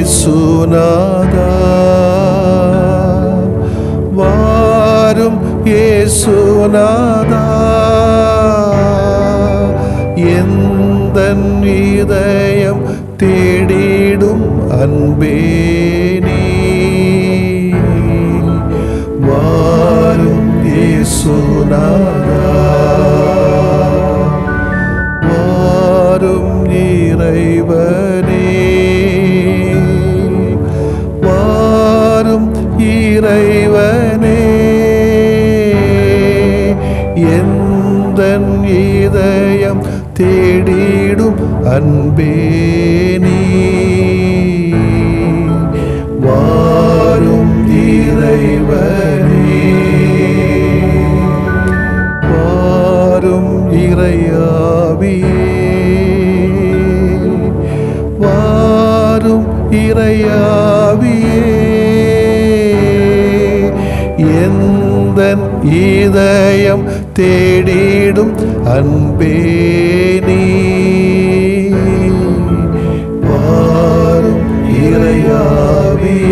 இயேசுநாதா வாரும் இயேசுநாதா எந்த இதயம் தேடிடும் அன்பே நீ வாரும் இயேசுநாதா வாரும் இறைவனே வாரும் இறைவனே எந்த இதயம் தேடிடும் அன்பே நீ வாரும் இறைவனே வாரும் இறையாவியே வாரும் இறையாவியே எந்த இதயம் தேடிடும் அன்பே நீ வாரும் இறையாவியே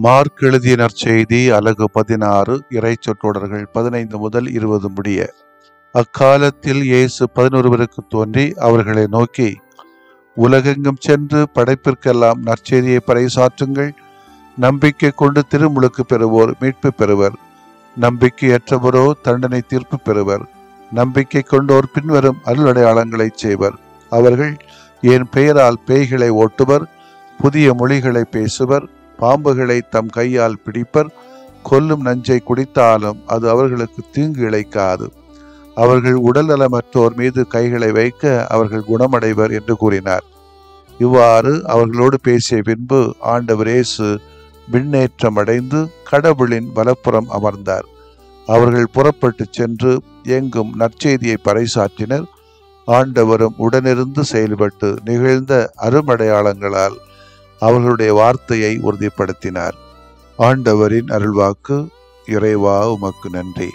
மார்க் எழுதிய நற்செய்தி அலகு பதினாறு இறைச்சொற்றொடர்கள் பதினைந்து முதல் இருபது முடிய அக்காலத்தில் இயேசு பதினொருவருக்கு தோன்றி அவர்களை நோக்கி உலகெங்கும் சென்று படைப்பிற்கெல்லாம் நற்செய்தியை பறைசாற்றுங்கள் நம்பிக்கை கொண்டு திருமுழுக்கு பெறுவோர் மீட்பு பெறுவர் நம்பிக்கையற்றவரோ தண்டனை தீர்ப்பு பெறுவர் நம்பிக்கை கொண்டோர் பின்வரும் அருளடையாளங்களை செய்வர் அவர்கள் என் பெயரால் பேய்களை ஓட்டுவர் புதிய மொழிகளை பேசுவர் பாம்புகளை தம் கையால் பிடிப்பர் கொல்லும் நஞ்சை குடித்தாலும் அது அவர்களுக்கு தீங்கு இழைக்காது அவர்கள் உடல்நலமற்றோர் மீது கைகளை வைக்க அவர்கள் குணமடைவர் என்று கூறினார் இவ்வாறு அவர்களோடு பேசிய பின்பு ஆண்டவர் இயேசு விண்ணேற்றம் அடைந்து கடவுளின் வலப்புறம் அமர்ந்தார் அவர்கள் புறப்பட்டு சென்று எங்கும் நற்செய்தியை பறைசாற்றினர் ஆண்டவரும் உடனிருந்து செயல்பட்டு நிகழ்ந்த அருமடையாளங்களால் அவர்களுடைய வார்த்தையை உறுதிப்படுத்தினார் ஆண்டவரின் அருள்வாக்கு இறைவா உமக்கு நன்றி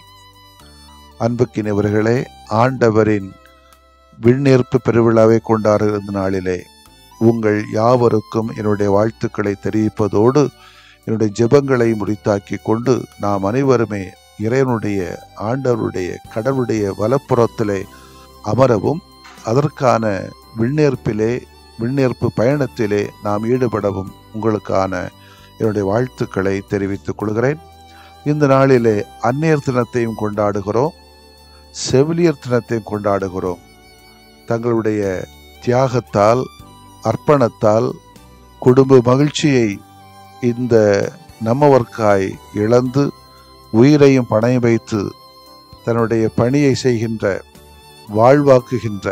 அன்புக்கினவர்களே ஆண்டவரின் விண்ணேற்பு பெருவிழாவை கொண்டாடுகிற நாளிலே உங்கள் யாவருக்கும் என்னுடைய வாழ்த்துக்களை தெரிவிப்பதோடு என்னுடைய ஜெபங்களை முடித்தாக்கி கொண்டு நாம் அனைவருமே இறைவனுடைய ஆண்டவருடைய கடவுளுடைய வலப்புறத்திலே அமரவும் அதற்கான விண்ணேற்பிலே விண்ணேற்பு பயணத்திலே நாம் ஈடுபடவும் உங்களுக்கான என்னுடைய வாழ்த்துக்களை தெரிவித்துக் கொள்கிறேன் இந்த நாளிலே அந்நியர் தினத்தையும் கொண்டாடுகிறோம் செவிலியர் தினத்தையும் கொண்டாடுகிறோம் தங்களுடைய தியாகத்தால் அர்ப்பணத்தால் குடும்ப மகிழ்ச்சியை இந்த நம்மவர்க்காய் இழந்து உயிரையும் பணையம் வைத்து தன்னுடைய பணியை செய்கின்ற வாழ்வாக்குகின்ற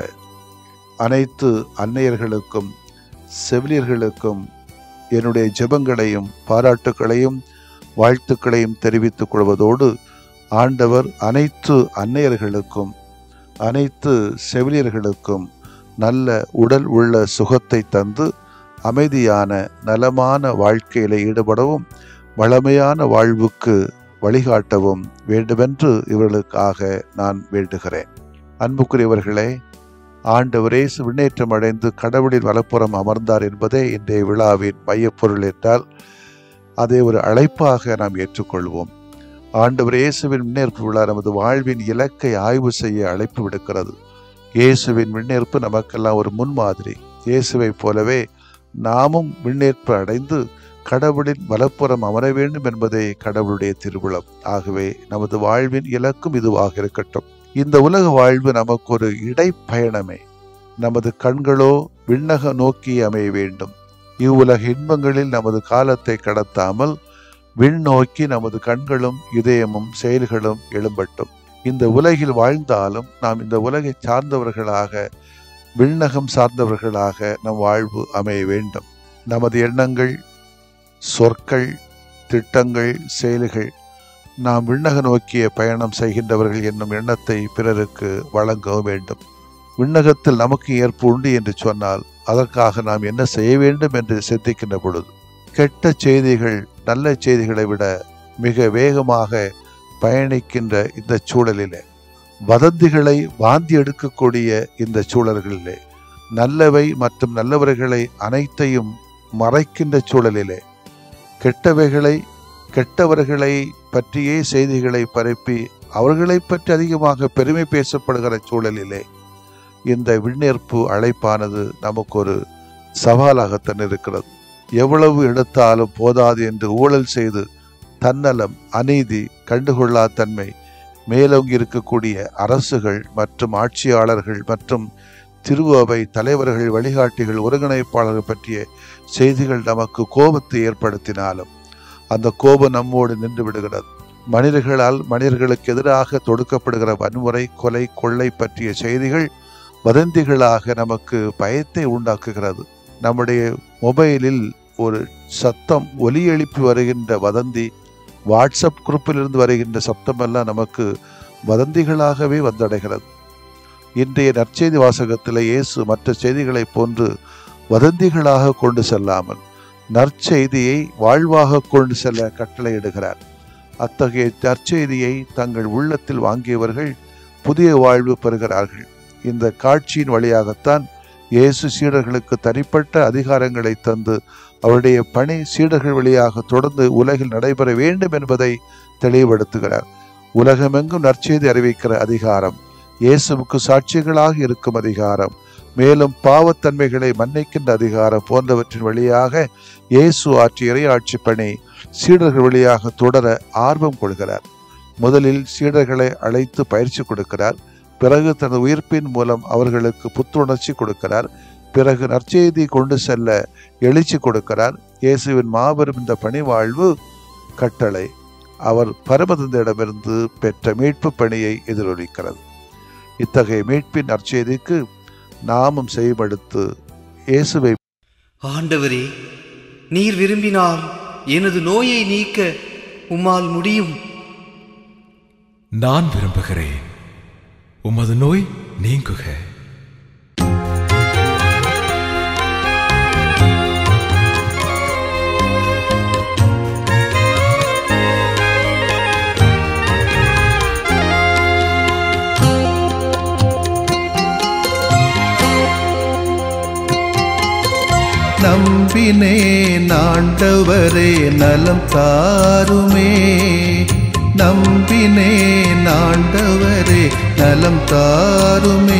அனைத்து அன்னையர்களுக்கும் செவிலியர்களுக்கும் என்னுடைய ஜெபங்களையும் பாராட்டுக்களையும் வாழ்த்துக்களையும் தெரிவித்துக் கொள்வதோடு ஆண்டவர் அனைத்து அன்னையர்களுக்கும் அனைத்து செவிலியர்களுக்கும் நல்ல உடல் உள்ள சுகத்தை தந்து அமைதியான நலமான வாழ்க்கையில ஈடுபடவும் வளமையான வாழ்வுக்கு வழிகாட்டவும் வேண்டுமென்று இவர்களுக்காக நான் வேண்டுகிறேன் அன்புக்குரியவர்களே ஆண்டவரே விண்ணேற்றம் அடைந்து கடவுளின் வலப்புறம் அமர்ந்தார் என்பதே இன்றைய விழாவின் மையப்பொருள் என்றால் அதை ஒரு அழைப்பாக நாம் ஏற்றுக்கொள்வோம் ஆண்டவர் இயேசுவின் முன்னேற்பு விழா நமது வாழ்வின் இலக்கை ஆய்வு செய்ய அழைப்பு விடுக்கிறது இயேசுவின் விண்ணேற்பு நமக்கெல்லாம் ஒரு முன்மாதிரி இயேசுவை போலவே நாமும் விண்ணேற்பு அடைந்து கடவுளின் வலப்புறம் அமர வேண்டும் என்பதே கடவுளுடைய திருவிழம் ஆகவே நமது வாழ்வின் இலக்கும் இதுவாக இருக்கட்டும் இந்த உலக வாழ்வு நமக்கு ஒரு இடைப்பயணமே நமது கண்களோ விண்ணக நோக்கி அமைய வேண்டும் இவ்வுலக இன்பங்களில் நமது காலத்தை கடத்தாமல் விண் நோக்கி நமது கண்களும் இதயமும் செயல்களும் எழும்பட்டும் இந்த உலகில் வாழ்ந்தாலும் நாம் இந்த உலகை சார்ந்தவர்களாக விண்ணகம் சார்ந்தவர்களாக நம் வாழ்வு அமைய வேண்டும் நமது எண்ணங்கள் சொற்கள் திட்டங்கள் செயல்கள் நாம் விண்ணக நோக்கிய பயணம் செய்கின்றவர்கள் என்னும் எண்ணத்தை பிறருக்கு வழங்க வேண்டும் விண்ணகத்தில் நமக்கு ஏற்பு உண்டு என்று சொன்னால் அதற்காக நாம் என்ன செய்ய வேண்டும் என்று சிந்திக்கின்ற பொழுது கெட்ட செய்திகள் நல்ல செய்திகளை விட மிக வேகமாக பயணிக்கின்ற இந்த சூழலிலே வதந்திகளை வாந்தி எடுக்கக்கூடிய இந்த சூழல்களிலே நல்லவை மற்றும் நல்லவர்களை அனைத்தையும் மறைக்கின்ற சூழலிலே கெட்டவைகளை கெட்டவர்களை பற்றியே செய்திகளை பரப்பி அவர்களை பற்றி அதிகமாக பெருமை பேசப்படுகிற சூழலிலே இந்த விண்ணேற்பு அழைப்பானது நமக்கு ஒரு சவாலாகத்தான் இருக்கிறது எவ்வளவு எடுத்தாலும் போதாது என்று ஊழல் செய்து தன்னலம் அநீதி கண்டுகொள்ளா தன்மை மேலோங்கி இருக்கக்கூடிய அரசுகள் மற்றும் ஆட்சியாளர்கள் மற்றும் திருவவை தலைவர்கள் வழிகாட்டிகள் ஒருங்கிணைப்பாளர்கள் பற்றிய செய்திகள் நமக்கு கோபத்தை ஏற்படுத்தினாலும் அந்த கோபம் நம்மோடு நின்று விடுகிறது மனிதர்களால் மனிதர்களுக்கு எதிராக தொடுக்கப்படுகிற வன்முறை கொலை கொள்ளை பற்றிய செய்திகள் வதந்திகளாக நமக்கு பயத்தை உண்டாக்குகிறது நம்முடைய மொபைலில் ஒரு சத்தம் ஒலி எழுப்பி வருகின்ற வதந்தி வாட்ஸ்அப் குரூப்பிலிருந்து வருகின்ற சப்தமெல்லாம் நமக்கு வதந்திகளாகவே வந்தடைகிறது இன்றைய நற்செய்தி வாசகத்தில் இயேசு மற்ற செய்திகளைப் போன்று வதந்திகளாக கொண்டு செல்லாமல் நற்செய்தியை வாழ்வாக கொண்டு செல்ல கட்டளையிடுகிறார் அத்தகைய நற்செய்தியை தங்கள் உள்ளத்தில் வாங்கியவர்கள் புதிய வாழ்வு பெறுகிறார்கள் இந்த காட்சியின் வழியாகத்தான் இயேசு சீடர்களுக்கு தனிப்பட்ட அதிகாரங்களை தந்து அவருடைய பணி சீடர்கள் வழியாக தொடர்ந்து உலகில் நடைபெற வேண்டும் என்பதை தெளிவுபடுத்துகிறார் உலகமெங்கும் நற்செய்தி அறிவிக்கிற அதிகாரம் இயேசுவுக்கு சாட்சிகளாக இருக்கும் அதிகாரம் மேலும் பாவத்தன்மைகளை மன்னிக்கின்ற அதிகாரம் போன்றவற்றின் வழியாக இயேசு ஆற்றிய இறையாட்சி பணி சீடர்கள் வழியாக தொடர ஆர்வம் கொள்கிறார் முதலில் சீடர்களை அழைத்து பயிற்சி கொடுக்கிறார் பிறகு தனது உயிர்ப்பின் மூலம் அவர்களுக்கு புத்துணர்ச்சி கொடுக்கிறார் பிறகு நற்செய்தி கொண்டு செல்ல எழுச்சி கொடுக்கிறார் இயேசுவின் மாபெரும் இந்த பணிவாழ்வு கட்டளை அவர் பரமதந்திடமிருந்து பெற்ற மீட்பு பணியை எதிரொலிக்கிறது இத்தகைய மீட்பின் நற்செய்திக்கு நாமும் செய்வெடுத்து இயேசுவை ஆண்டவரே நீர் விரும்பினால் எனது நோயை நீக்க உம்மால் முடியும் நான் விரும்புகிறேன் உமது நோய் நீங்குக நம்பினேன் ஆண்டவரே நலம் தாருமே நம்பினேன் ஆண்டவரே நலம் தாருமே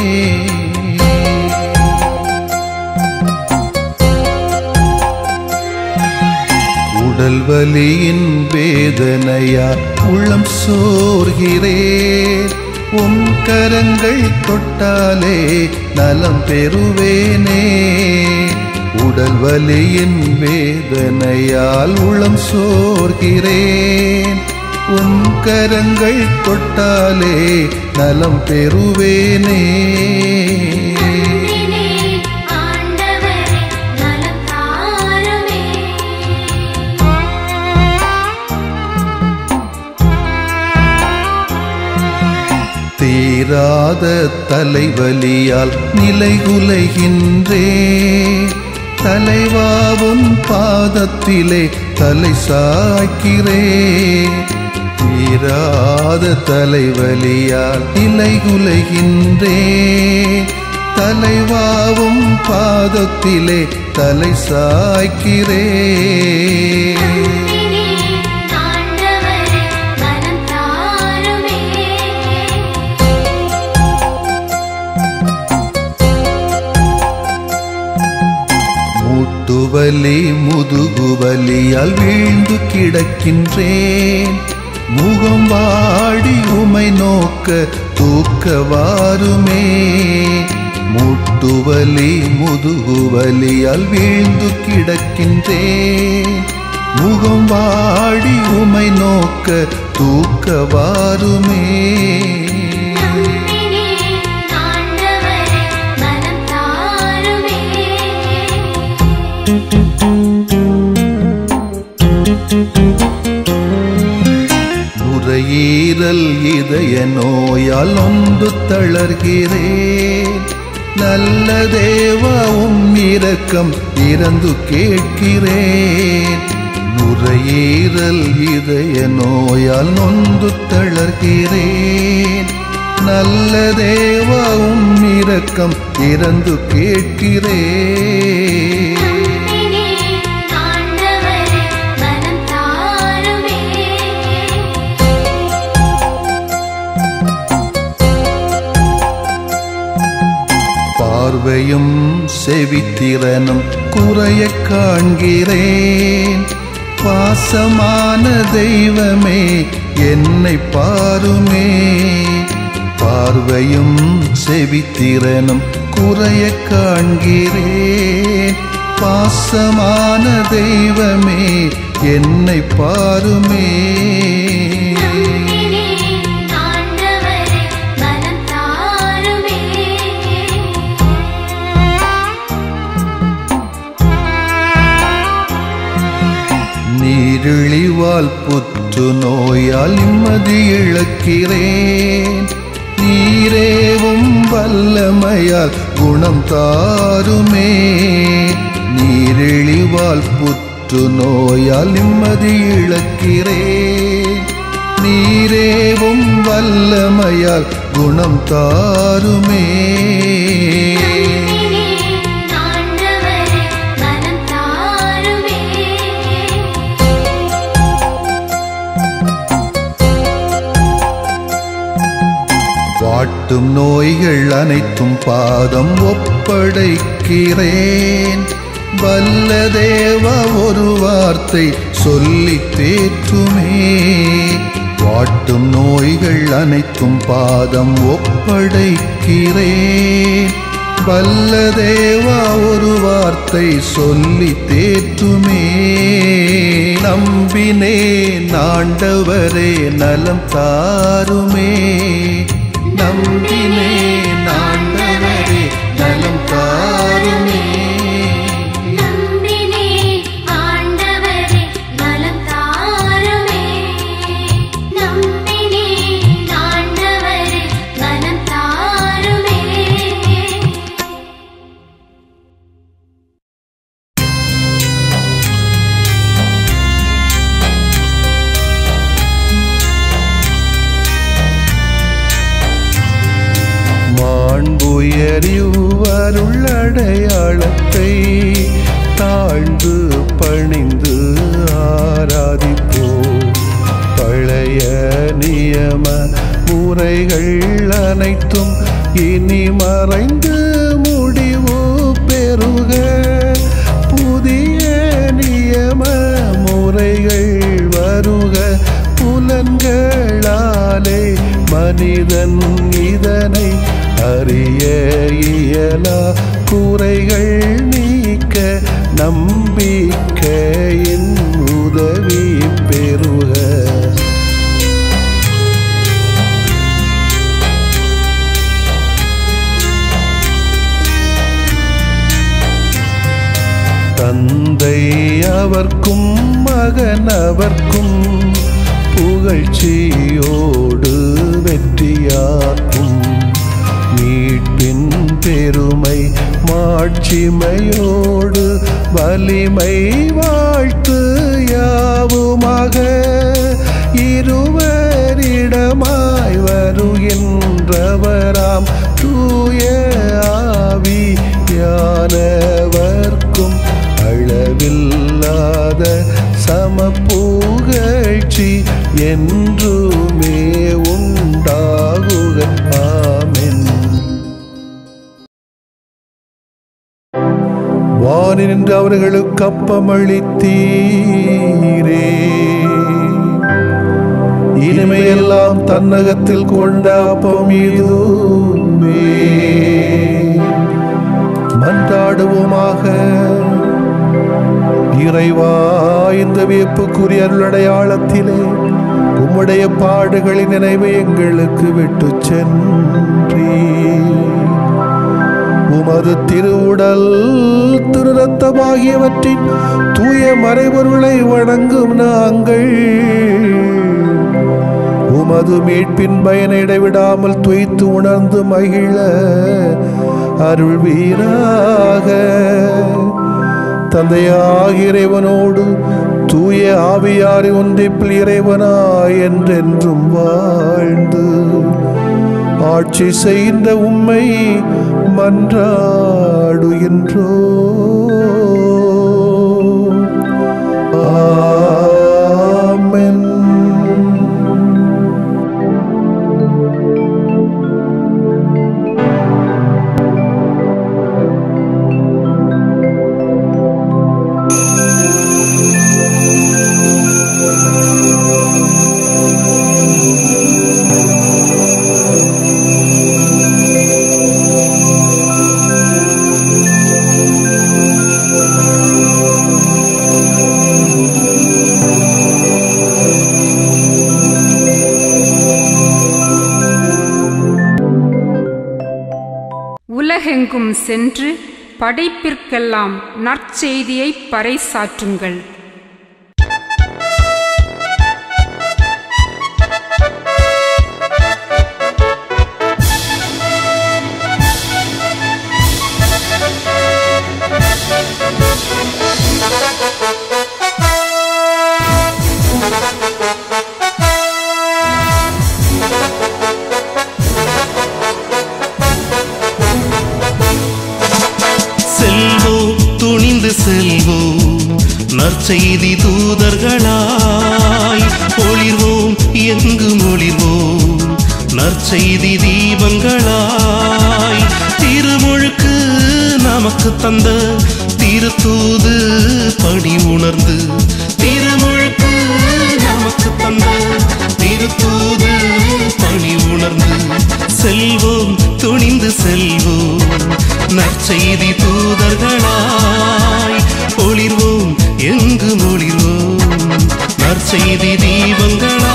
உடல் வலியின் வேதனையா உள்ளம் சோர்கிறேன் உம் கரங்கள் தொட்டாலே நலம் பெறுவேனே உடல் வலியின் வேதனையால் உளம் சோர்கிறேன் உம் கரங்கள் தொட்டாலே நலம் பெறுவேனே நம்பினே ஆண்டவரே நலம் தாருமே தீராத தலைவலியால் நிலைகுலைகின்றே தலைவாவும் பாதத்திலே தலை சாய்க்கிறே தீராத தலைவலியால் நிலைகுலைகின்றே தலைவாவும் பாதத்திலே தலை சாய்க்கிறே நம்பினே ஆண்டவரே நலம் தாருமே மூட்டுவலி முதுகுவலியால் வீழ்ந்து கிடக்கின்றேன் முகம் வாடி உமை நோக்க தூக்க வாருமே மூட்டுவலி முதுகுவலியால் வீழ்ந்து கிடக்கின்றேன் முகம் வாடி உமை நோக்க தூக்க வாருமே நம்பினே ஆண்டவரே நலம் தாருமே நுரையீரல் இதய நோயால் நொந்து தளர்கிறேன் நல்ல தேவா உம் இரக்கம் இறந்து கேட்கிறேன் நுரையீரல் இதய நோயால் நொந்து தளர்கிறேன் நல்ல தேவா உம் இரக்கம் இறந்து கேட்கிறேன் நம்பினே ஆண்டவரே நலம் தாருமே பார்வையும் செவித்திறனும் குறைய காண்கிறேன் பாசமான தெய்வமே என்னை பாருமே பார்வையும் செவித்திறனும் குறைய காண்கிறேன் பாசமான தெய்வமே என்னை பாருமே நம்பினே ஆண்டவரே நலம் தாருமே நீரிழிவால் புற்று நோயால் நிம்மதி இழக்கிறேன் நீரேவும் வல்லமையால் குணம் தாருமே நீரிழிவால் புற்று நோயால் நிம்மதி இழக்கிறேன் நீரேவும் வல்லமையால் குணம் தாருமே நம்பினே வாட்டும் நோய்கள் அனைத்தும் பாதம் ஒப்படைக்கிறேன் வல்ல தேவா ஒரு வார்த்தை சொல்லி தேற்றுமே வாட்டும் நோய்கள் அனைத்தும் பாதம் ஒப்படைக்கிறேன் வல்ல தேவா ஒரு வார்த்தை சொல்லி தேற்றுமே நம்பினே நாண்டவரே நலம் தாருமே நம்பினே நாண்டவரே நலம் தாருமே நம்பினே ஆண்டவரே நலம் தாருமே நம்பினே ஆண்டவரே நலம் தாருமே மாண்புயரிவருள்ளடையாளத்தை தாழ்ந்து பணிந்து ஆராதிப்போ பழைய நியம முறைகள் அனைத்தும் இனி மறைந்து முடிவு பெறுக புதிய நியம முறைகள் வருக புலன்களாலே மனிதன் இதனை அறிய இயலா குறைகள் நீக்க நம்பிக்கையின் உதவி பெறுக தந்தை அவர்க்கும் மகன் அவர்க்கும் புகழ்ச்சியோடு வெற்றியாக்கும் மீட்பின் பெருமை மாட்சிமையோடு வலிமை வாழ்த்து யாவுமாக இருவரிடமாய் வருகின்றவராம் தூய ஆவி யானவர்க்கும் அளவில்லாத சமப்புகழ்ச்சி என்றுமே உண்டாகுக ஆமென் வானில் நின்று அவர்களுக்கு அப்பமளித்தீரே இனிமையெல்லாம் தன்னகத்தில் கொண்ட அப்பம் இதுவே மன்றாடுவோமாக இறைவா இந்த வியப்புக்குரிய அருளடையாளத்திலே உம்முடைய பாடுகளின் நினைவை எங்களுக்கு விட்டு சென்றீ உமது திருவுடல் திருரத்தமாகியவற்றின் தூய மறைபொருளை வணங்கும் நாங்கள் உமது மீட்பின் பயனை இடைவிடாமல் துய்த்து உணர்ந்து மகிழ அருள்வீராக தந்தையாகிய இறைவனோடு தூய ஆவியாரி ஒன்றிப்பில் இறைவனாய் என்றென்றும் வாழ்ந்து ஆட்சி செய்கின்ற உம்மை மன்றாடுகின்றோ ஆமென் உலகெங்கும் சென்று படைப்பிற்கெல்லாம் நற்செய்தியை பறைசாற்றுங்கள் செல்வோம் துணிந்து செல்வோம் நற்செய்தி தூதர்களாய் ஒளிர்வோம் எங்கும் ஒளிர்வோம் நற்செய்தி தீபங்களாய் திருமுழுக்கு நமக்கு தந்த திருத்தூது பணி உணர்ந்து திருமுழுக்கு நமக்கு தந்த திருத்தூது பணி உணர்ந்து செல்வோம் துணிந்து செல்வோம் நற்செய்தி தூதர்களாய் ஒளிர்வோம் எங்கு ஒளிர்வோம் நற்செய்தி தீபங்களா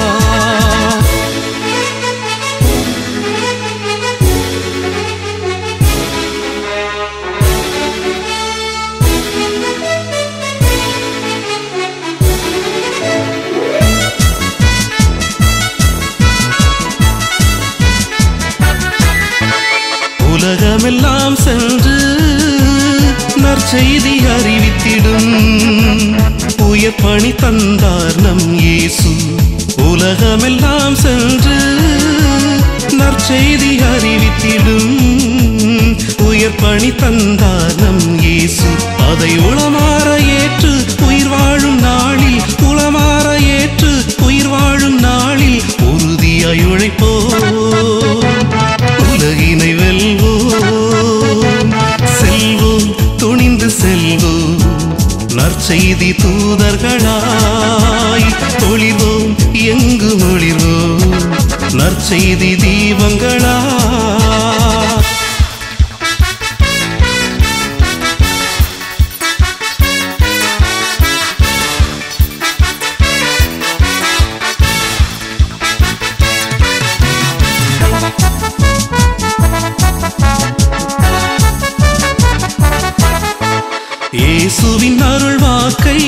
உலகமெல்லாம் சென்று நற்செய்தி அறிவித்திடும் உயர் பணி தந்தார் நம் இயேசு உலகமெல்லாம் சென்று நற்செய்தி அறிவித்திடும் உயர் பணி தந்தார் நம் இயேசு அதை உளமாற ஏற்று உயிர் வாழும் நாளில் உளமாற ஏற்று உயிர் வாழும் நாளில் உறுதியாய் உழைப்போம் உலகினை வெல்வோம் செல்வோம் துணிந்து செல்வோம் நற்செய்தி தூதர்களாய் ஒளிர்வோம் எங்கு ஒளிர்வோம் நற்செய்தி தீபங்களா இயேசுவின் அருள் வாக்கை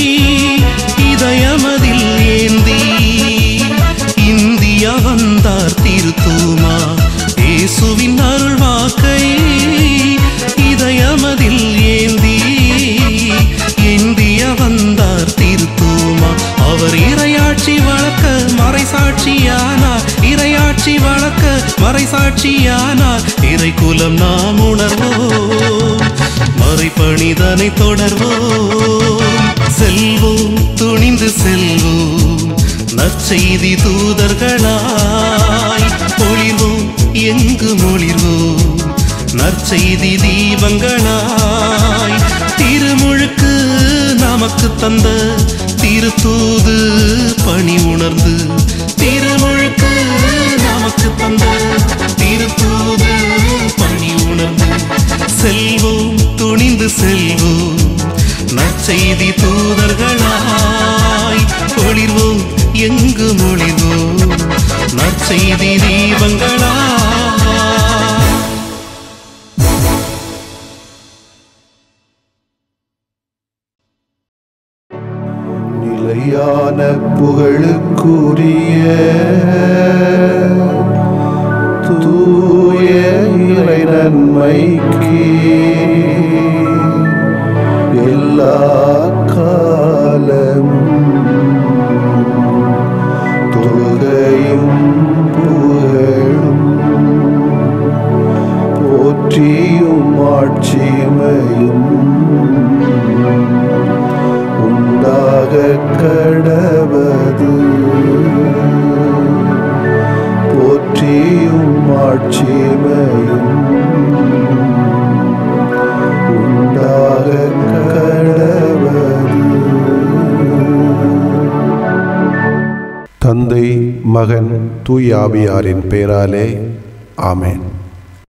இதயமதில் ஏந்தி இந்தியா வந்தார் திருத்தூமா இயேசுவின் அருள் வாக்கை இதயமதில் ஏந்தி இந்தியா வந்தார் திருத்தூமா அவர் இரையாட்சி வளர்க்க மறைசாட்சியானார் இரையாட்சி வளர்க்க மறைசாட்சியானார் இறை குலம் நாம் உணர்வோம் மறைப்பணிதனை தொடர்வோம் செல்வோம் துணிந்து செல்வோம் நற்செய்தி தூதர்களாய் ஒளிர்வோம் எங்கு மொழிர்வோம் நற்செய்தி தீபங்களாய் திருமுழுக்கு நமக்கு தந்த திருத்தூது பணி உணர்ந்து திருமுழுக்கு நமக்கு தந்த திருத்தூது பணி உணர்ந்து செல்வோம் துணிந்து செல்வோம் நற்செய்தி தூதர்களாய் ஒளிர்வோம் எங்கு மொழிவோம் நற்செய்தி தீபங்களா நிலையான புகழுக்குரிய தூய இறை நன்மைக்கு எல்லா காலம் தொழுகையும் புகழும் போற்றியும் ஆட்சிமையும் உண்டாக கடவது போற்றியும் ஆட்சிமையும் உண்டாக கடவது தந்தை மகன் தூயாவியாரின் பெயராலே ஆமென்